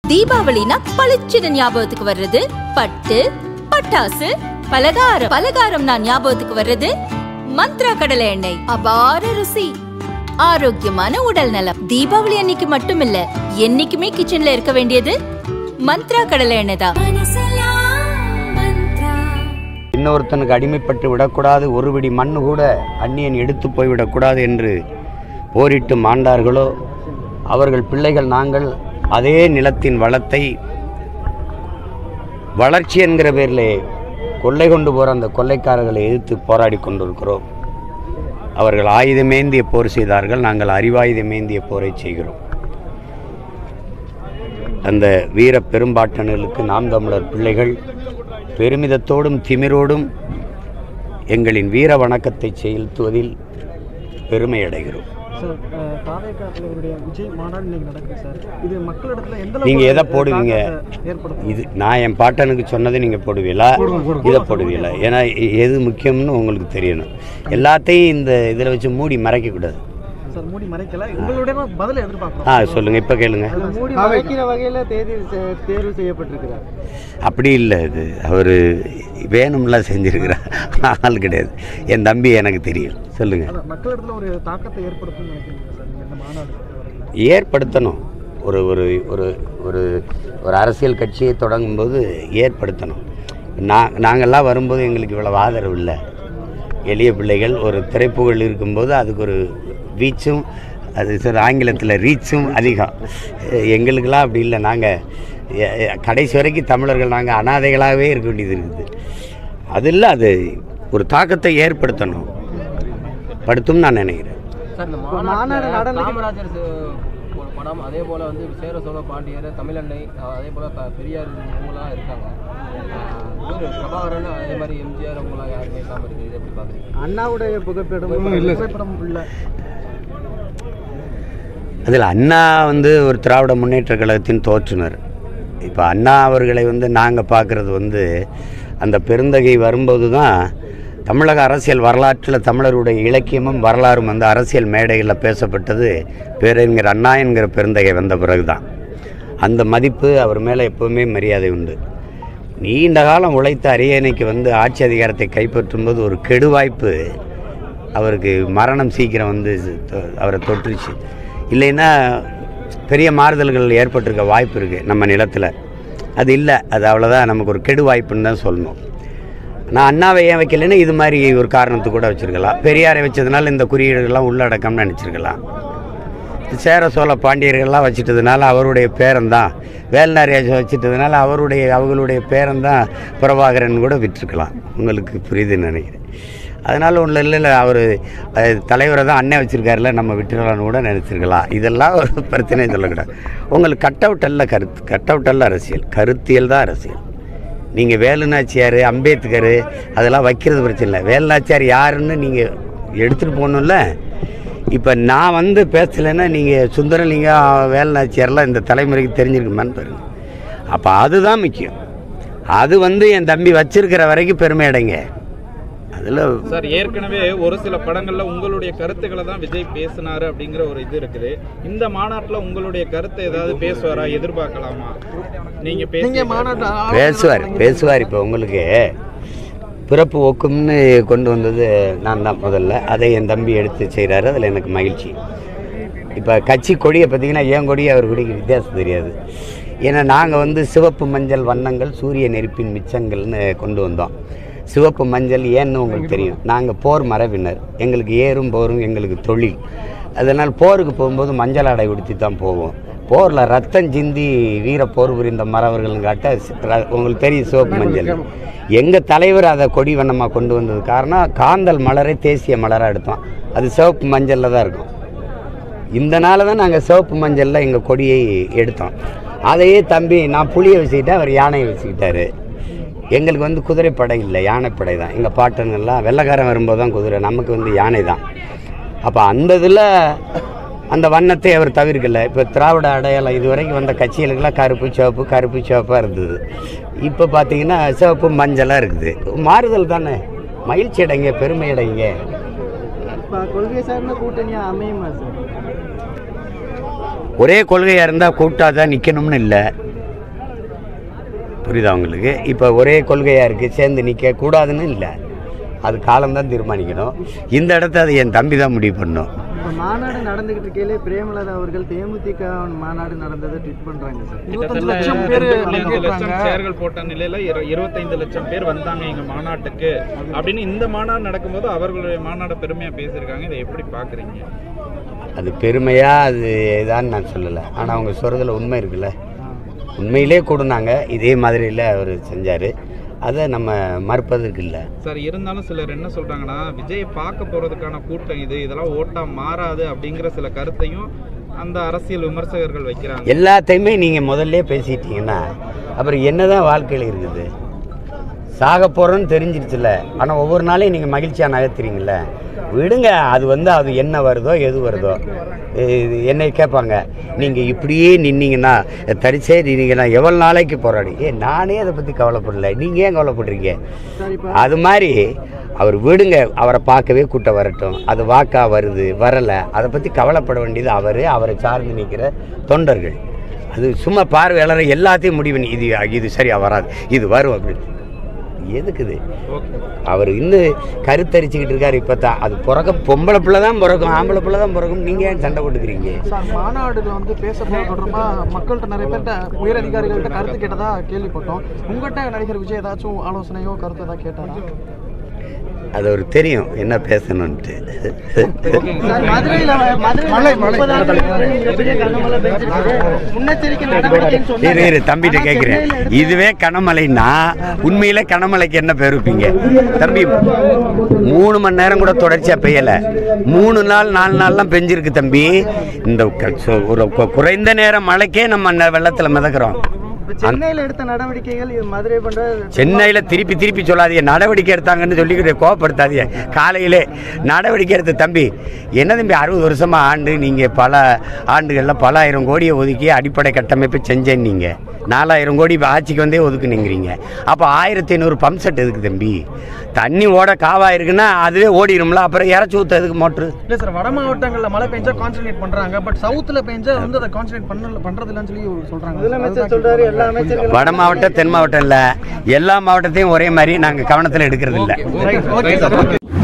தீபாவளினா பளிச்சுன்னு ஞாபகத்துக்கு வர்றது பட்டு பட்டாசு பலகாரம் பலகாரம் நான் ஞாபகத்துக்கு வர்றது மந்த்ரா கடலை எண்ணெய் அபார ருசி ஆரோக்கியமான உடல் நலம் தீபாவளி அன்னைக்கு மட்டும் இல்ல என்னைக்குமே கிச்சன்ல இருக்க வேண்டியது மந்த்ரா கடலை எண்ணெய் தான் இன்னொருத்தனுக்கு அடிமைப்பட்டு விடக்கூடாது ஒரு பிடி மண்ணு கூட அந்நியன் எடுத்து போய்விடக்கூடாது என்று போரிட்டு மாண்டார்களோ அவர்கள் பிள்ளைகள் நாங்கள் அதே நிலத்தின் வளத்தை வளர்ச்சி என்கிற பேரிலே கொள்ளை கொண்டு போகிற அந்த கொள்ளைக்காரர்களை எதிர்த்து போராடி கொண்டிருக்கிறோம் அவர்கள் ஆயுதமேந்திய போர் செய்தார்கள் நாங்கள் அறிவாயுதமேந்திய போரை செய்கிறோம் அந்த வீர பெரும்பாட்டனர்களுக்கு நாம் தமிழர் பிள்ளைகள் பெருமிதத்தோடும் திமிரோடும் எங்களின் வீர வணக்கத்தை செலுத்துவதில் பெருமை அடைகிறோம் சார் தாவேகா தலைவருடைய விஜய் மாநாடு இன்னைக்கு நடக்குது சார் இது மக்களிடத்துல எந்த நீங்க எதை போடுவீங்க? தாக்கத்தை ஏற்படுத்தும் இது நான் என் பாட்டனுக்கு சொன்னதை நீங்கள் போடுவீங்களா இதை போடுவீங்களா ஏன்னா எ- எது முக்கியம்னு உங்களுக்கு தெரியணும் எல்லாத்தையும் இந்த இதில் வச்சு மூடி மறைக்கக்கூடாது சார் மூடி மறைக்கல உங்களுடைய பதில் எதிர்பார்க்கிறோம் ஆ சொல்லுங்கள் இப்போ கேளுங்க அதுல மூடி மறைக்கிற வகையில தேதி செ- தேர்வு செய்யப்பட்டிருக்கிறார் அப்படி இல்லை இது அவர் வேணும்லாம் செஞ்சிருக்கிறார் ஆள் கிடையாது என் தம்பி எனக்கு தெரியும் சொல்லுங்கள் அதான் மக்களிடத்துல ஒரு தாக்கத்தை ஏற்படுத்தும்னு நினைக்கிறீங்க சார் நீங்க இந்த மாநாடு பொறுத்தவரைக்கும்? ஏற்படுத்தணும் ஒரு ஒரு ஒரு ஒரு ஒரு அரசியல் கட்சியை தொடங்கும்போது ஏற்படுத்தணும் நான் நாங்கள்லாம் வரும்போது எங்களுக்கு இவ்வளவு ஆதரவு இல்லை எளிய பிள்ளைகள் ஒரு திரைப்புகழ் இருக்கும்போது அதுக்கு ஒரு வீச்சும் அது சார் ஆங்கிலத்தில் ரீச்சும் அதிகம் எ- எங்களுக்கெல்லாம் அப்படி இல்லை நாங்கள் கடைசி வரைக்கும் தமிழர்கள் நாங்கள் அனாதைகளாகவே இருக்க வேண்டியது இருக்குது அது இல்லை அது ஒரு தாக்கத்தை ஏற்படுத்தணும் படுத்தும் நான் நினைக்கிறேன் சார் இந்த இப்ப மாநாடு மாநாடு நடந்து- காமராஜர் சு- ஒரு படம் அதே போல் வந்து சேர சோழ பாண்டியர் தமிழன்னை அஹ் அதே போல் க- பெரியார் இவங்களாம் இருக்காங்க இவர் பிரபாகரன் அதே மாதிரி எம்ஜிஆர் அவங்களாம் யாருமே இல்லாமல் இருக்குது இது எப்படி பார்க்குறீங்க அண்ணாவுடைய புகைப்படம் இல்லை புகைப்படம் இல்லை அதில் அண்ணா வந்து ஒரு திராவிட முன்னேற்ற கழகத்தின் தோற்றுனர் இப்போ அண்ணா அவர்களை வந்து நாங்கள் பார்க்குறது வந்து அந்த பெருந்தகை வரும்போது தான் தமிழக அரசியல் வரலாற்றில் தமிழருடைய இலக்கியமும் வரலாறும் வந்து அரசியல் மேடைகளில் பேசப்பட்டது பேரறிஞர் அண்ணா என்கிற பெருந்தகை வந்த பிறகு தான் அந்த மதிப்பு அவர் மேலே எப்போவுமே மரியாதை உண்டு நீண்ட காலம் உழைத்த அரியணைக்கு வந்து ஆட்சி அதிகாரத்தை கைப்பற்றும் போது ஒரு கெடுவாய்ப்பு அவருக்கு மரணம் சீக்கிரம் வந்து தொ- அவரை தொற்றுச்சு இல்லைன்னா பெரிய மாறுதல்கள் ஏற்பட்டிருக்க வாய்ப்பு இருக்குது நம்ம நிலத்தில் அது இல்லை அது அவ்வளோதான் நமக்கு ஒரு கெடு வாய்ப்புன்னு தான் சொல்லணும் நான் அண்ணாவை ஏன் வைக்கலைன்னா இது மாதிரி ஒரு காரணத்தை கூட வச்சுருக்கலாம் பெரியாரை வச்சதுனால இந்த குறியீடுகள்லாம் உள்ளடக்கம்னு நினச்சிருக்கலாம் சேர சோழ பாண்டியர்கள்லாம் வச்சுட்டதுனால அவருடைய பேரன்தான் வேல்நாரியாஜ் வச்சுட்டதுனால அவருடைய அவங்களுடைய பேரன்தான் பிரபாகரன் கூட விட்டுருக்கலாம் உங்களுக்கு புரியுதுன்னு நினைக்கிறேன் அதனால் ஒன்றும் இல்லை இல்லை அவர் தலைவரை தான் அண்ணன் வச்சுருக்காருல நம்ம விட்டுறலாம்னு கூட நினச்சிருக்கலாம் இதெல்லாம் ஒரு பிரச்சனையும் சொல்லக்கூடாது உங்களுக்கு கட் அவுட் அல்ல கருத்து கட் அவுட் அல்ல அரசியல் கருத்தியல் தான் அரசியல் நீங்கள் வேலுநாச்சியார் அம்பேத்கர் அதெல்லாம் வைக்கிறது பிரச்சனை இல்லை வேலுநாச்சியார் யாருன்னு நீங்கள் எடுத்துகிட்டு போகணும்ல இப்போ நான் வந்து பேசலைன்னா நீங்கள் சுந்தரலிங்கம் வேலுநாச்சியார்லாம் இந்த தலைமுறைக்கு தெரிஞ்சிருக்குமான்னு பாருங்க அப்போ அதுதான் முக்கியம் அது வந்து என் தம்பி வச்சிருக்கிற வரைக்கும் பெருமை அடைங்க அதில் சார் ஏற்கனவே ஒரு சில படங்கள்ல உங்களுடைய கருத்துக்களை தான் விஜய் பேசினாரு அப்படிங்கிற ஒரு இது இருக்குது இந்த மாநாட்டுல உங்களுடைய கருத்தை ஏதாவது பேசுவாரா எதிர்பார்க்கலாமா நீங்க நீங்க பேசிய மாநாட்டு பேசுவார் பேசுவார் இப்போ உங்களுக்கு பிறப்பு ஒக்கும்னு கொண்டு வந்தது நான் தான் முதல்ல அதை என் தம்பி எடுத்து செய்கிறாரு அதில் எனக்கு மகிழ்ச்சி இப்போ கட்சி கொடியை பார்த்தீங்கன்னா என் கொடி அவர் கொடிக்கு வித்தியாசம் தெரியாது ஏன்னா நாங்கள் வந்து சிவப்பு மஞ்சள் வண்ணங்கள் சூரிய நெருப்பின் மிச்சங்கள்னு கொண்டு வந்தோம் சிவப்பு மஞ்சள் ஏன்னு உங்களுக்கு தெரியும் நாங்கள் போர் மரபினர் எங்களுக்கு ஏறும் போரும் எங்களுக்கு தொழில் அதனால் போருக்கு போகும்போது மஞ்சள் ஆடை உடுத்தி தான் போவோம் போரில் ரத்தம் சிந்தி வீர போர் புரிந்த மறவர்கள் காட்ட சி- ர- உங்களுக்கு தெரியும் சிவப்பு மஞ்சள் எங்கள் தலைவர் அதை கொடி வண்ணமாக கொண்டு வந்தது காரணம் காந்தல் மலரை தேசிய மலராக எடுத்தோம் அது சிவப்பு மஞ்சளில் தான் இருக்கும் இந்த நாள தான் நாங்கள் சிவப்பு மஞ்சளில் எங்கள் கொடியை எடுத்தோம் அதையே தம்பி நான் புளியை வச்சுக்கிட்டேன் அவர் யானையை வச்சுக்கிட்டாரு எங்களுக்கு வந்து குதிரைப்படை இல்லை யானைப்படை தான் எங்கள் பாட்டனுங்கெல்லாம் வெள்ளைக்காரன் வரும்போது தான் குதிரை நமக்கு வந்து யானை தான் அப்போ அந்த இதில் அந்த வண்ணத்தை அவர் தவிர்க்கல இப்போ திராவிட அடையாளம் இது வரைக்கும் வந்த கட்சிகளுக்கெல்லாம் கருப்பு சிவப்பு கருப்பு சிவப்பாக இருந்தது இப்போ பார்த்தீங்கன்னா சிவப்பு மஞ்சளாக இருக்குது மாறுதல் தானே மகிழ்ச்சி அடைங்க பெருமை அடைங்க இப்போ கொள்கை சார்ந்த கூட்டணியா அமையுமா சார் ஒரே கொள்கையாக இருந்தால் கூட்டாக தான் நிற்கணும்னு இல்லை புரியுதா உங்களுக்கு இப்போ ஒரே கொள்கையாக இருக்குது சேர்ந்து நிற்க கூடாதுன்னு இல்லை அது காலம்தான் தீர்மானிக்கணும் இந்த இடத்த அது என் தம்பி தான் முடிவு பண்ணணும் இப்போ மாநாடு நடந்துகிட்டு இருக்கையிலே பிரேமலதா அவர்கள் தேமுதிக மாநாடு நடந்ததை ட்வீட் பண்றாங்க சார் இருபத்தஞ்சு லட்சம் பேர் புள்ளி அஞ்சு லட்சம் சேர்கள் போட்ட நிலையில இரு- இருபத்தைந்து லட்சம் பேர் வந்தாங்க எங்க மாநாட்டுக்கு அப்படின்னு இந்த மாநாடு நடக்கும்போது அவர்களுடைய மாநாடு பெருமையா பேசியிருக்காங்க இதை எப்படி பாக்குறீங்க அது பெருமையாக அது இதான்னு நான் சொல்லலை ஆனால் அவங்க சொல்கிறதுல உண்மை இருக்குல்ல உண்மையிலே கூடுனாங்க இதே மாதிரியில் அவர் செஞ்சார் அதை நம்ம மறுப்பதற்கு இல்லை சார் இருந்தாலும் சிலர் என்ன சொல்றாங்கன்னா விஜயை பார்க்க போறதுக்கான கூட்டம் இது இதெல்லாம் ஓட்டா மாறாது அப்படிங்கிற சில கருத்தையும் அந்த அரசியல் விமர்சகர்கள் வைக்கிறாங்க எல்லாத்தையுமே நீங்கள் முதல்ல பேசிட்டீங்கன்னா அப்புறம் என்னதான் வாழ்க்கையில் இருக்குது சாக போகிறோன்னு தெரிஞ்சிருச்சுல ஆனால் ஒவ்வொரு நாளையும் நீங்கள் மகிழ்ச்சியாக நகர்த்துறீங்கள விடுங்க அது வந்து அது என்ன வருதோ எது வருதோ இது என்னை கேட்பாங்க நீங்கள் இப்படியே நின்னீங்கன்னா தரிசே நின்னீங்கன்னா எவ்வளோ நாளைக்கு போராடி ஏ நானே அதை பற்றி கவலைப்படல நீங்கள் ஏன் கவலைப்படுறீங்க சார் இப்போ அது மாதிரி அவர் விடுங்க அவரை பார்க்கவே கூட்டம் வரட்டும் அது வாக்கா வருது வரலை அதை பற்றி கவலைப்பட வேண்டியது அவர் அவரை சார்ந்து நிற்கிற தொண்டர்கள் அது சும்மா பார்வையாளர் எல்லாத்தையும் முடிவு பண்ணி இது இது சரியா வராது இது வரும் அப்படின்னு எதுக்குது ஓகே அவர் இன்னும் கருத்தரிச்சுக்கிட்டு இருக்காரு இப்போ தான் அது பிறக்க பொம்பளை பிள்ளை தான் பிறக்கும் ஆம்பளை பிள்ளை தான் பிறக்கும் நீங்கள் ஏன் சண்டை போட்டுக்கிறீங்க சார் மாநாடுல வந்து பேச போறது தொடர்பா மக்கள்கிட்ட நிறைய பேர்கிட்ட உயர் அதிகாரிகள்கிட்ட கருத்து கேட்டதா கேள்விப்பட்டோம் உங்கள்கிட்ட நடிகர் விஜய் ஏதாச்சும் ஆலோசனையோ கருத்து ஏதாவது கேட்டாரா அது அவர் தெரியும் என்ன பேசணுன்ட்டு சார் மதுரையில மதுரை முன்னெச்சரிக்கை நடவடிக்கைன்னு சொன்னாங்க. இரு இரு தம்பிகிட்ட ஆனா கேட்குறேன் சென்னையில எடுத்த- இதுவே கனமழைன்னா உண்மையிலே கனமழைக்கு என்ன பேர் வைப்பீங்க தம்பி மூணு மணி நேரம் கூட தொடர்ச்சியாக பெய்யலை மூணு நாள் நாலு நாள்லாம் பெஞ்சிருக்கு தம்பி இந்த க- சொ- ஒரு கு- குறைந்த நேரம் மழைக்கே நம்ம ந- வெள்ளத்துல மிதக்கிறோம் இப்ப சென்னையில எடுத்த நடவடிக்கைகள் இது மதுரை பண்ற சென்னையில் திருப்பி திருப்பி சொல்லாதீங்க நடவடிக்கை எடுத்தாங்கன்னு சொல்லிக்கிட்டு கோவப்படுத்தாதீங்க காலையிலே நடவடிக்கை எடுத்த தம்பி என்ன தம்பி அறுபது வருஷமா ஆண்டு நீங்கள் பல ஆண்டுகளில் பல ஆயிரம் கோடியை ஒதுக்கி அடிப்படை கட்டமைப்பு செஞ்சேன் நீங்கள் நாலாயிரம் கோடி இப்போ ஆட்சிக்கு வந்தே ஒதுக்குனீங்கிறீங்க அப்போ ஆயிரத்தி ஐநூறு பம்ப் செட் எதுக்கு தம்பி தண்ணி ஓட காவா இருக்குன்னா அதுவே ஓடிடும்ல அப்புறம் இறச்சி ஊற்ற எதுக்கு மோட்ரு இல்ல சார் வட மாவட்டங்கள்ல மழை பெஞ்சா கான்சன்ட்ரேட் பண்றாங்க பட் சவுத்துல பெஞ்சா வந்து அதை கான்சன்ட்ரேட் பண்ணல பண்றது இல்லைன்னு சொல்லி சொல்றாங்க முதலமைச்சர் சொல்றாரு எல்லா அமைச்சர்களும் வட மாவட்டம் தென் மாவட்டம் இல்லை எல்லா மாவட்டத்தையும் ஒரே மாதிரி நாங்கள் கவனத்தில் எடுக்கிறது இல்லை ஓகே சார்